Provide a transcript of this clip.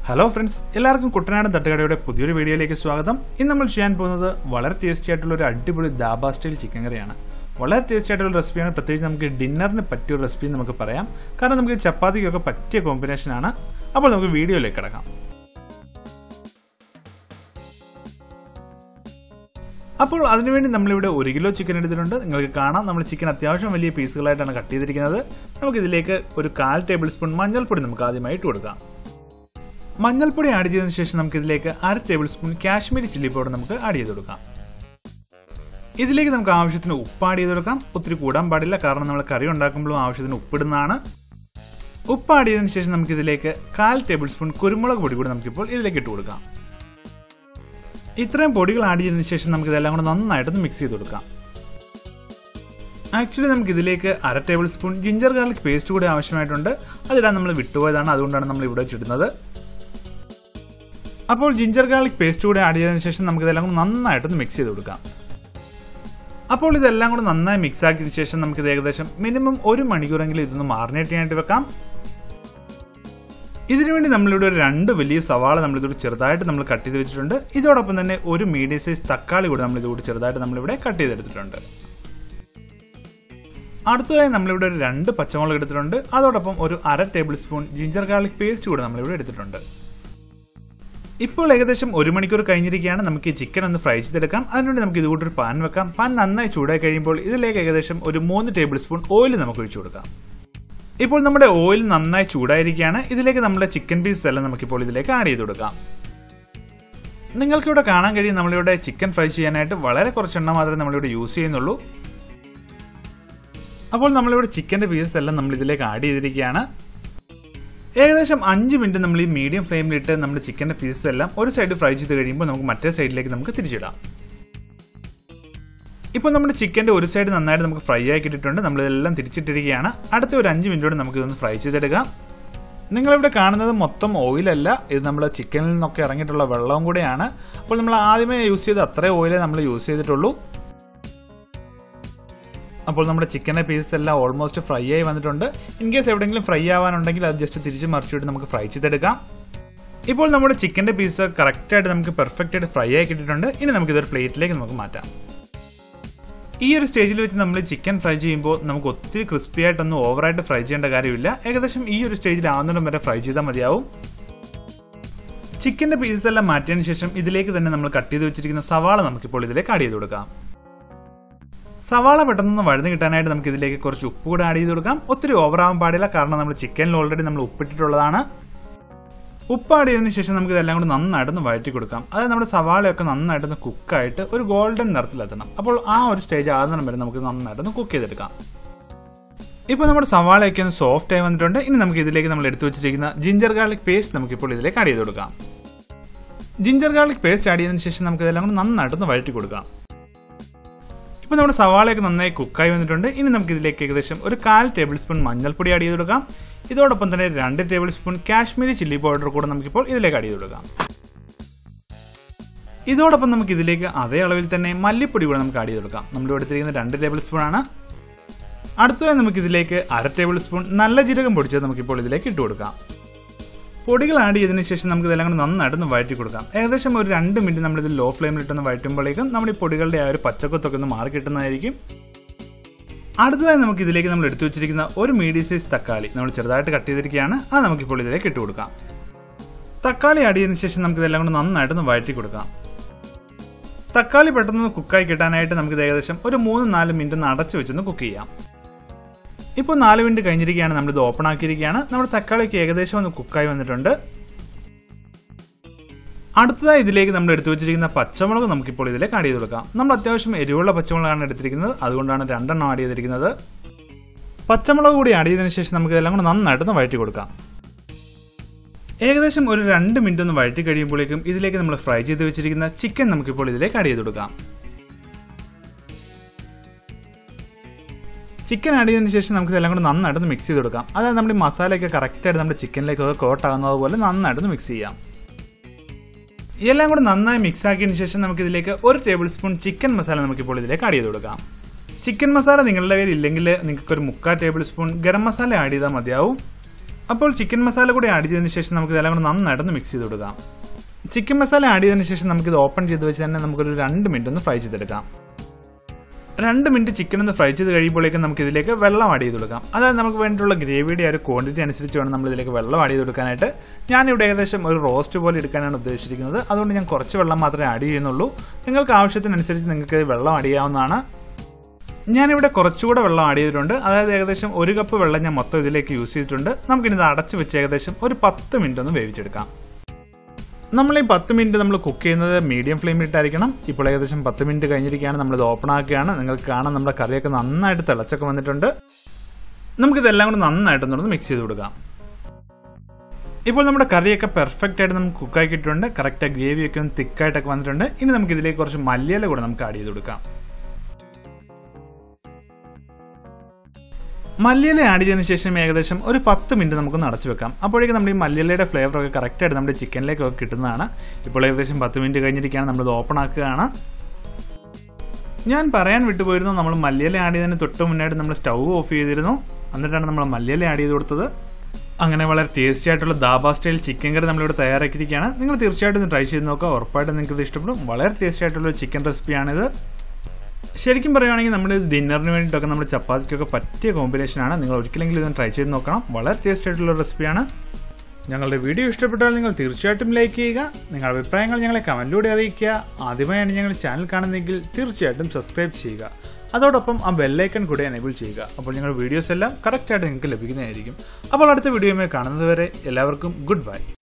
hello friends എല്ലാവർക്കും കുട്ടനാടൻ തട്ടുകടയുടെ പുതിയൊരു വീഡിയോയിലേക്ക് സ്വാഗതം ഇന്ന് നമ്മൾ ചെയ്യാൻ പോകുന്നത് വളരെ ടേസ്റ്റി ആയിട്ടുള്ള ഒരു അടിപൊളി ദാബ സ്റ്റൈൽ ചിക്കൻ കറിയാണ് വളരെ ടേസ്റ്റി ആയിട്ടുള്ള റെസിപ്പിയാണ് പ്രത്യേകിച്ച് നമുക്ക് ഡിന്നറിന് പറ്റിയ ഒരു റെസിപ്പി നമുക്ക് പറയാം കാരണം നമുക്ക് ചപ്പാത്തിക്കൊക്കെ പറ്റിയ കോമ്പിനേഷനാണ് അപ്പോൾ നമുക്ക് വീഡിയോയിലേക്ക് കിടക്കാം അപ്പോൾ അതിനുവേണ്ടി നമ്മളിവിടെ ഒരു കിലോ ചിക്കൻ എടുത്തിട്ടുണ്ട് നിങ്ങൾക്ക് കാണാം നമ്മൾ ചിക്കൻ അത്യാവശ്യം വലിയ പീസുകളായിട്ടാണ് കട്ട് ചെയ്തിരിക്കുന്നത് നമുക്കിതിലേക്ക് ഒരു കാൽ ടേബിൾ സ്പൂൺ മഞ്ഞൾപ്പൊടി നമുക്ക് ആദ്യമായിട്ട് കൊടുക്കാം മഞ്ഞൾപ്പൊടി ആഡ് ചെയ്തതിനു ശേഷം നമുക്ക് ഇതിലേക്ക് അര tablespoon Kashmiri chilli powder നമുക്ക് ആഡ് ചെയ്ത് കൊടുക്കാം ഇതിലേക്ക് നമുക്ക് ആവശ്യത്തിന് ഉപ്പ് ആഡ് ചെയ്ത് കൊടുക്കാം ഒത്തിരി കൂടാൻ പാടില്ല കാരണം നമ്മൾ കറി ഉണ്ടാക്കുമ്പോഴും ആവശ്യത്തിന് ഉപ്പിടുന്നതാണ് ഉപ്പ് ആഡ് ചെയ്തതിനു ശേഷം നമുക്ക് ഇതിലേക്ക് കാൽ ടേബിൾ സ്പൂൺ കുരുമുളക് പൊടി കൂടി നമുക്കിപ്പോൾ ഇതിലേക്ക് ഇട്ട് കൊടുക്കാം ഇത്രയും പൊടികൾ ആഡ് ചെയ്തതിനു ശേഷം നമുക്ക് ഇതെല്ലാം കൂടെ നന്നായിട്ടൊന്ന് മിക്സ് ചെയ്ത് കൊടുക്കാം ആക്ച്വലി നമുക്ക് ഇതിലേക്ക് അര tablespoon ginger garlic paste കൂടി ആവശ്യമായിട്ടുണ്ട് അതിടാൻ നമ്മൾ വിട്ടുപോയതാണ് അതുകൊണ്ടാണ് നമ്മൾ ഇവിടെ വെച്ചിടുന്നത് അപ്പോൾ ജിഞ്ചർ ഗാർലിക് പേസ്റ്റ് കൂടി ആഡ് ചെയ്തതിനു ശേഷം നമുക്ക് ഇതെല്ലാം കൂടി നന്നായിട്ടൊന്ന് മിക്സ് ചെയ്ത് കൊടുക്കാം അപ്പോൾ ഇതെല്ലാം കൂടി നന്നായി മിക്സ് ആക്കിയതിനു ശേഷം നമുക്ക് ഇത് ഏകദേശം മിനിമം ഒരു മണിക്കൂറെങ്കിലും ഇതൊന്ന് മാറിനേറ്റ് ചെയ്യാനായിട്ട് വെക്കാം ഇതിനുവേണ്ടി നമ്മളിവിടെ ഒരു രണ്ട് വലിയ സവാള നമ്മൾ ഇതോട് ചെറുതായിട്ട് നമ്മൾ കട്ട് ചെയ്ത് വെച്ചിട്ടുണ്ട് ഇതോടൊപ്പം തന്നെ ഒരു മീഡിയം സൈസ് തക്കാളി കൂടി നമ്മൾ ഇതുകൂടി ചെറുതായിട്ട് നമ്മളിവിടെ കട്ട് ചെയ്തെടുത്തിട്ടുണ്ട് അടുത്തതായി നമ്മളിവിടെ ഒരു രണ്ട് പച്ചമുളക് എടുത്തിട്ടുണ്ട് അതോടൊപ്പം ഒരു അര tablespoon ginger garlic paste കൂടെ നമ്മളിവിടെ എടുത്തിട്ടുണ്ട് ഇപ്പോൾ ഏകദേശം ഒരു മണിക്കൂർ കഴിഞ്ഞിരിക്കുകയാണ് നമുക്ക് ഈ ചിക്കൻ ഒന്ന് ഫ്രൈ ചെയ്തെടുക്കാം അതിനുവേണ്ടി നമുക്ക് ഇതുകൂടി ഒരു പാൻ വെക്കാം പാൻ നന്നായി ചൂടായി കഴിയുമ്പോൾ ഇതിലേക്ക് ഏകദേശം ഒരു മൂന്ന് ടേബിൾ സ്പൂൺ ഓയിൽ നമുക്ക് ഒഴിച്ചു കൊടുക്കാം ഇപ്പോൾ നമ്മുടെ ഓയിൽ നന്നായി ചൂടായിരിക്കുകയാണ് ഇതിലേക്ക് നമ്മുടെ ചിക്കൻ പീസ് എല്ലാം നമുക്കിപ്പോൾ ഇതിലേക്ക് ആഡ് ചെയ്ത് കൊടുക്കാം നിങ്ങൾക്കിവിടെ കാണാൻ കഴിയും നമ്മളിവിടെ ചിക്കൻ ഫ്രൈ ചെയ്യാനായിട്ട് വളരെ കുറച്ചെണ്ണം മാത്രമേ നമ്മളിവിടെ യൂസ് ചെയ്യുന്നുള്ളൂ അപ്പോൾ നമ്മളിവിടെ ചിക്കന്റെ പീസസ് എല്ലാം നമ്മൾ ഇതിലേക്ക് ആഡ് ചെയ്തിരിക്കുകയാണ് ഏകദേശം അഞ്ച് മിനിറ്റ് നമ്മൾ ഈ മീഡിയം ഫ്ലെയിമിലിട്ട് നമ്മുടെ ചിക്കന്റെ പീസസ് എല്ലാം ഒരു സൈഡ് ഫ്രൈ ചെയ്ത് കഴിയുമ്പോൾ നമുക്ക് മറ്റേ സൈഡിലേക്ക് നമുക്ക് തിരിച്ചിടാം ഇപ്പോൾ നമ്മുടെ ചിക്കന്റെ ഒരു സൈഡ് നന്നായിട്ട് നമുക്ക് ഫ്രൈ ആയി കിട്ടിയിട്ടുണ്ട് നമ്മളിതെല്ലാം തിരിച്ചിട്ടിരിക്കുകയാണ് അടുത്ത ഒരു അഞ്ച് മിനിറ്റോടെ നമുക്ക് ഇതൊന്ന് ഫ്രൈ ചെയ്തെടുക്കാം നിങ്ങളിവിടെ കാണുന്നത് മൊത്തം ഓയിലല്ല ഇത് നമ്മൾ ചിക്കനിൽ നിന്നൊക്കെ ഇറങ്ങിയിട്ടുള്ള വെള്ളവും കൂടെയാണ് അപ്പോൾ നമ്മൾ ആദ്യമേ യൂസ് ചെയ്ത് അത്രേ ഓയിലേ നമ്മൾ യൂസ് ചെയ്തിട്ടുള്ളൂ അപ്പോൾ നമ്മുടെ ചിക്കൻ്റെ പീസസ് എല്ലാം ഓൾമോസ്റ്റ് ഫ്രൈ ആയി വന്നിട്ടുണ്ട് ഇൻ കേസ് എവിടെയെങ്കിലും ഫ്രൈ ആവാനുണ്ടെങ്കിൽ അത് ജസ്റ്റ് തിരിച്ച് മറിച്ചിട്ട് നമുക്ക് ഫ്രൈ ചെയ്തെടുക്കാം ഇപ്പോൾ നമ്മുടെ ചിക്കൻ്റെ പീസ് കറക്റ്റായിട്ട് നമുക്ക് പെർഫെക്റ്റ് ആയിട്ട് ഫ്രൈ ആയി കിട്ടിയിട്ടുണ്ട് ഇനി നമുക്ക് ഇതൊരു പ്ലേറ്റിലേക്ക് നമുക്ക് മാറ്റാം ഈ ഒരു സ്റ്റേജിൽ വെച്ച് നമ്മൾ ചിക്കൻ ഫ്രൈ ചെയ്യുമ്പോൾ നമുക്ക് ഒത്തിരി ക്രിസ്പി ആയിട്ടൊന്നും ഓവറായിട്ട് ഫ്രൈ ചെയ്യേണ്ട കാര്യമില്ല ഏകദേശം ഈ ഒരു സ്റ്റേജിൽ ആവുന്നിടം വരെ ഫ്രൈ ചെയ്താൽ മതിയാവും ചിക്കന്റെ പീസസ് എല്ലാം മാറ്റിയതിനു ശേഷം ഇതിലേക്ക് തന്നെ നമ്മൾ കട്ട് ചെയ്ത് വെച്ചിരിക്കുന്ന സവാള നമുക്കിപ്പോൾ ഇതിലേക്ക് ആഡ് ചെയ്ത് കൊടുക്കാം സവാള പെട്ടെന്ന് വഴന്ന് കിട്ടാനായിട്ട് നമുക്ക് ഇതിലേക്ക് കുറച്ച് ഉപ്പ് കൂടെ ആഡ് ചെയ്ത് കൊടുക്കാം ഒത്തിരി ഓവർ ആവാൻ പാടില്ല കാരണം നമ്മൾ ചിക്കനിൽ ഓൾറെഡി നമ്മൾ ഉപ്പിട്ടിട്ടുള്ളതാണ് ഉപ്പ് ആഡ് ചെയ്തതിനു ശേഷം നമുക്ക് ഇതെല്ലാം കൂടി നന്നായിട്ടൊന്ന് വഴറ്റി കൊടുക്കാം അതായത് നമ്മുടെ സവാളയൊക്കെ നന്നായിട്ടൊന്ന് കുക്കായിട്ട് ഒരു ഗോൾഡൻ നിറത്തിലെത്തണം അപ്പോൾ ആ ഒരു സ്റ്റേജ് ആകുന്നതിനും വരെ നമുക്ക് നന്നായിട്ടൊന്ന് കുക്ക് ചെയ്തെടുക്കാം ഇപ്പോൾ നമ്മുടെ സവാളയൊക്കെ ഒന്ന് സോഫ്റ്റ് ആയി വന്നിട്ടുണ്ട് ഇനി നമുക്ക് ഇതിലേക്ക് നമ്മൾ എടുത്തു വെച്ചിരിക്കുന്ന ജിഞ്ചർ ഗാർലിക് പേസ്റ്റ് നമുക്കിപ്പോൾ ഇതിലേക്ക് ആഡ് ചെയ്ത് കൊടുക്കാം ജിഞ്ചർ ഗാർലിക് പേസ്റ്റ് ആഡ് ചെയ്തതിനു ശേഷം നമുക്ക് ഇതെല്ലാം കൂടി നന്നായിട്ടൊന്ന് വഴറ്റി കൊടുക്കാം ഇപ്പോൾ നമ്മുടെ സവാളയൊക്കെ നന്നായി കുക്കായി വന്നിട്ടുണ്ട് ഇനി നമുക്ക് ഇതിലേക്ക് ഏകദേശം ഒരു കാൽ ടേബിൾ സ്പൂൺ മഞ്ഞൾപ്പൊടി ആഡ് ചെയ്ത് കൊടുക്കാം ഇതോടൊപ്പം തന്നെ രണ്ട് tablespoon Kashmiri chilli powder കൂടെ നമുക്കിപ്പോൾ ഇതിലേക്ക് ആഡ് ചെയ്ത് കൊടുക്കാം ഇതോടൊപ്പം നമുക്ക് ഇതിലേക്ക് അതേ അളവിൽ തന്നെ മല്ലിപ്പൊടി കൂടെ നമുക്ക് ആഡ് ചെയ്ത് കൊടുക്കാം നമ്മൾ എടുത്തിരിക്കുന്ന രണ്ട് ടേബിൾ സ്പൂൺ ആണ് അടുത്തതായി നമുക്ക് ഇതിലേക്ക് അര ടേബിൾ സ്പൂൺ നല്ല ജീരകം പൊടിച്ചത് നമുക്കിപ്പോൾ ഇതിലേക്ക് ഇട്ട് കൊടുക്കാം പൊടികൾ ആഡ് ചെയ്തതിനു ശേഷം നമുക്ക് ഇതെല്ലാം കൂടി നന്നായിട്ടൊന്ന് വഴറ്റി കൊടുക്കാം ഏകദേശം ഒരു രണ്ട് മിനിറ്റ് നമ്മൾ ഇത് ലോ ഫ്ലെയിമിലിട്ടൊന്ന് വഴറ്റുമ്പോഴേക്കും നമ്മുടെ ഈ പൊടികളുടെ ആ ഒരു പച്ചക്കൊത്തൊക്കെ ഒന്ന് മാറി കിട്ടുന്നതായിരിക്കും അടുത്തതായി നമുക്ക് ഇതിലേക്ക് നമ്മൾ എടുത്തു വെച്ചിരിക്കുന്ന ഒരു മീഡിയം സൈസ് തക്കാളി നമ്മൾ ചെറുതായിട്ട് കട്ട് ചെയ്തിരിക്കുകയാണ് അത് നമുക്കിപ്പോൾ ഇതിലേക്ക് ഇട്ട് കൊടുക്കാം തക്കാളി ആഡ് ചെയ്തതിനു ശേഷം നമുക്ക് ഇതെല്ലാം കൂടി നന്നായിട്ടൊന്ന് വഴറ്റി കൊടുക്കാം തക്കാളി പെട്ടെന്ന് കുക്കായി കിട്ടാനായിട്ട് നമുക്ക് ഏകദേശം ഒരു മൂന്ന് നാല് മിനിറ്റ് ഒന്ന് അടച്ചു വെച്ചൊന്ന് കുക്ക് ചെയ്യാം ഇപ്പോൾ നാല് മിനിറ്റ് കഴിഞ്ഞിരിക്കുകയാണ് നമ്മളിത് ഓപ്പൺ ആക്കിയിരിക്കുകയാണ് നമ്മുടെ തക്കാളിക്ക് ഏകദേശം ഒന്ന് കുക്കായി വന്നിട്ടുണ്ട് അടുത്തതായി ഇതിലേക്ക് നമ്മൾ എടുത്തു വെച്ചിരിക്കുന്ന പച്ചമുളക് നമുക്കിപ്പോൾ ഇതിലേക്ക് ആഡ് ചെയ്ത് കൊടുക്കാം നമ്മൾ അത്യാവശ്യം എരിവുള്ള പച്ചമുളകാണ് എടുത്തിരിക്കുന്നത് അതുകൊണ്ടാണ് രണ്ടെണ്ണം ആഡ് ചെയ്തിരിക്കുന്നത് പച്ചമുളക് കൂടി ആഡ് ചെയ്തതിനു ശേഷം നമുക്ക് ഇതെല്ലാം കൂടെ നന്നായിട്ടൊന്ന് വഴറ്റി കൊടുക്കാം ഏകദേശം ഒരു രണ്ട് മിനിറ്റ് ഒന്ന് വഴറ്റി കഴിയുമ്പോഴേക്കും ഇതിലേക്ക് നമ്മൾ ഫ്രൈ ചെയ്ത് വെച്ചിരിക്കുന്ന ചിക്കൻ നമുക്കിപ്പോൾ ഇതിലേക്ക് ആഡ് ചെയ്ത് കൊടുക്കാം ചിക്കൻ ആഡ് ചെയ്തതിനു ശേഷം നമുക്ക് ഇതെല്ലാം കൂടെ നന്നായിട്ടൊന്ന് മിക്സ് ചെയ്ത് കൊടുക്കാം അതായത് നമ്മുടെ മസാലയൊക്കെ കറക്റ്റായിട്ട് നമ്മുടെ ചിക്കനിലേക്കൊക്കെ കോട്ടാകുന്നത് പോലെ നന്നായിട്ടൊന്ന് മിക്സ് ചെയ്യാം ഇതെല്ലാം കൂടെ നന്നായി മിക്സ് ആക്കിയതിനു ശേഷം നമുക്ക് ഇതിലേക്ക് ഒരു ടേബിൾ സ്പൂൺ ചിക്കൻ മസാല നമുക്കിപ്പോൾ ഇതിലേക്ക് ആഡ് ചെയ്ത് കൊടുക്കാം ചിക്കൻ മസാല നിങ്ങളുടെ കയ്യിൽ ഇല്ലെങ്കിൽ നിങ്ങൾക്ക് ഒരു മുക്കാൽ tablespoon garam masala add ചെയ്താൽ മതിയാവും അപ്പോൾ ചിക്കൻ മസാല കൂടി ആഡ് ചെയ്തതിന് ശേഷം നമുക്ക് ഇതെല്ലാം കൂടെ നന്നായിട്ടൊന്ന് മിക്സ് ചെയ്ത് കൊടുക്കാം ചിക്കൻ മസാല ആഡ് ചെയ്തതിന് ശേഷം നമുക്കിത് ഓപ്പൺ ചെയ്ത് വെച്ച് തന്നെ നമുക്കൊരു രണ്ട് മിനിറ്റ് ഒന്ന് ഫ്രൈ ചെയ്തെടുക്കാം രണ്ട് മിനിറ്റ് ചിക്കൻ ഒന്ന് ഫ്രൈ ചെയ്ത് കഴിയുമ്പോഴേക്കും നമുക്ക് ഇതിലേക്ക് വെള്ളം ആഡ് ചെയ്ത് കൊടുക്കാം അതായത് നമുക്ക് വേണ്ടിയിട്ടുള്ള ഗ്രേവിയുടെ ആ ഒരു ക്വാണ്ടിറ്റി അനുസരിച്ച് വേണം നമ്മൾ ഇതിലേക്ക് വെള്ളം ആഡ് ചെയ്ത് കൊടുക്കാനായിട്ട് ഞാനിവിടെ ഏകദേശം ഒരു റോസ്റ്റ് പോലെ എടുക്കാനാണ് ഉദ്ദേശിച്ചിരിക്കുന്നത് അതുകൊണ്ട് ഞാൻ കുറച്ച് വെള്ളം മാത്രമേ ആഡ് ചെയ്യുന്നുള്ളൂ നിങ്ങൾക്ക് ആവശ്യത്തിനനുസരിച്ച് നിങ്ങൾക്ക് വെള്ളം ആഡ് ചെയ്യാവുന്നതാണ് ഞാനിവിടെ കുറച്ചുകൂടെ വെള്ളം ആഡ് ചെയ്തിട്ടുണ്ട് അതായത് ഏകദേശം ഒരു കപ്പ് വെള്ളം ഞാൻ മൊത്തം ഇതിലേക്ക് യൂസ് ചെയ്തിട്ടുണ്ട് നമുക്കിനി ഇത് അടച്ച് വെച്ച് ഏകദേശം ഒരു പത്ത് മിനിറ്റ് ഒന്ന് വേവിച്ചെടുക്കാം നമ്മൾ ഈ പത്ത് മിനിറ്റ് നമ്മൾ കുക്ക് ചെയ്യുന്നത് മീഡിയം ഫ്ലെയിമിലിട്ടായിരിക്കണം ഇപ്പോൾ ഏകദേശം പത്ത് മിനിറ്റ് കഴിഞ്ഞിരിക്കുകയാണ് നമ്മളിത് ഓപ്പൺ ആക്കുകയാണ് നിങ്ങൾക്ക് കാണാം നമ്മുടെ കറിയൊക്കെ നന്നായിട്ട് തിളച്ചൊക്കെ വന്നിട്ടുണ്ട് നമുക്കിതെല്ലാം കൂടെ നന്നായിട്ടൊന്ന് മിക്സ് ചെയ്ത് കൊടുക്കാം ഇപ്പോൾ നമ്മുടെ കറിയൊക്കെ പെർഫെക്റ്റ് ആയിട്ട് നമുക്ക് കുക്കാക്കിയിട്ടുണ്ട് കറക്റ്റ് ഗ്രേവിയൊക്കെ ഒന്ന് തിക്കായിട്ടൊക്കെ വന്നിട്ടുണ്ട് ഇനി നമുക്ക് ഇതിലേക്ക് കുറച്ച് മല്ലിയില കൂടെ നമുക്ക് ആഡ് ചെയ്ത് കൊടുക്കാം മല്ലിയില ആഡ് ചെയ്തതിനു ശേഷം ഏകദേശം ഒരു പത്ത് മിനിറ്റ് നമുക്ക് അടച്ചു വെക്കാം അപ്പോഴേക്കും നമ്മുടെ ഈ മല്ലിയിലയുടെ ഫ്ലേവർ ഒക്കെ കറക്റ്റ് ആയിട്ട് നമ്മുടെ ചിക്കനിലേക്കൊക്കെ കിട്ടുന്നതാണ് ഇപ്പോൾ ഏകദേശം പത്ത് മിനിറ്റ് കഴിഞ്ഞിരിക്കുകയാണ് നമ്മളിത് ഓപ്പൺ ആക്കുകയാണ് ഞാൻ പറയാൻ വിട്ടുപോയിരുന്നു നമ്മൾ മല്ലിയില ആഡ് ചെയ്തതിന് തൊട്ട് മുന്നായിട്ട് നമ്മൾ സ്റ്റൗ ഓഫ് ചെയ്തിരുന്നു എന്നിട്ടാണ് നമ്മൾ മല്ലിയില ആഡ് ചെയ്ത് കൊടുത്തത് അങ്ങനെ വളരെ ടേസ്റ്റി ആയിട്ടുള്ള ദാബ സ്റ്റൈൽ ചിക്കൻ കറി നമ്മളിവിടെ തയ്യാറാക്കിയിരിക്കുകയാണ് നിങ്ങൾ തീർച്ചയായിട്ടും ഇത് ട്രൈ ചെയ്ത് നോക്കുക ഉറപ്പായിട്ടും നിങ്ങൾക്ക് ഇത് ഇഷ്ടപ്പെടും വളരെ ടേസ്റ്റി ആയിട്ടുള്ള ചിക്കൻ റെസിപ്പിയാണിത് ശരിക്കും പറയുകയാണെങ്കിൽ നമ്മൾ ഡിന്നറിന് വേണ്ടിയിട്ടൊക്കെ നമ്മുടെ ചപ്പാത്തിക്കൊക്കെ പറ്റിയ കോമ്പിനേഷനാണ് നിങ്ങൾ ഒരിക്കലെങ്കിലും ഇതൊന്ന് ട്രൈ ചെയ്ത് നോക്കണം വളരെ ടേസ്റ്റ് ആയിട്ടുള്ള റെസിപ്പിയാണ് ഞങ്ങളുടെ വീഡിയോ ഇഷ്ടപ്പെട്ടാൽ നിങ്ങൾ തീർച്ചയായിട്ടും ലൈക്ക് ചെയ്യുക നിങ്ങളുടെ അഭിപ്രായങ്ങൾ ഞങ്ങളെ കമൻറ്റിലൂടെ അറിയിക്കുക ആദ്യമായാണ് ഞങ്ങൾ ചാനൽ കാണുന്നതെങ്കിൽ തീർച്ചയായിട്ടും സബ്സ്ക്രൈബ് ചെയ്യുക അതോടൊപ്പം ആ ബെല്ലൈക്കൺ കൂടെ എനേബിൾ ചെയ്യുക അപ്പോൾ ഞങ്ങളുടെ വീഡിയോസ് എല്ലാം കറക്റ്റായിട്ട് നിങ്ങൾക്ക് ലഭിക്കുന്നതായിരിക്കും അപ്പോൾ അടുത്ത വീഡിയോയുമായി കാണുന്നത് വരെ എല്ലാവർക്കും ഗുഡ് ബൈ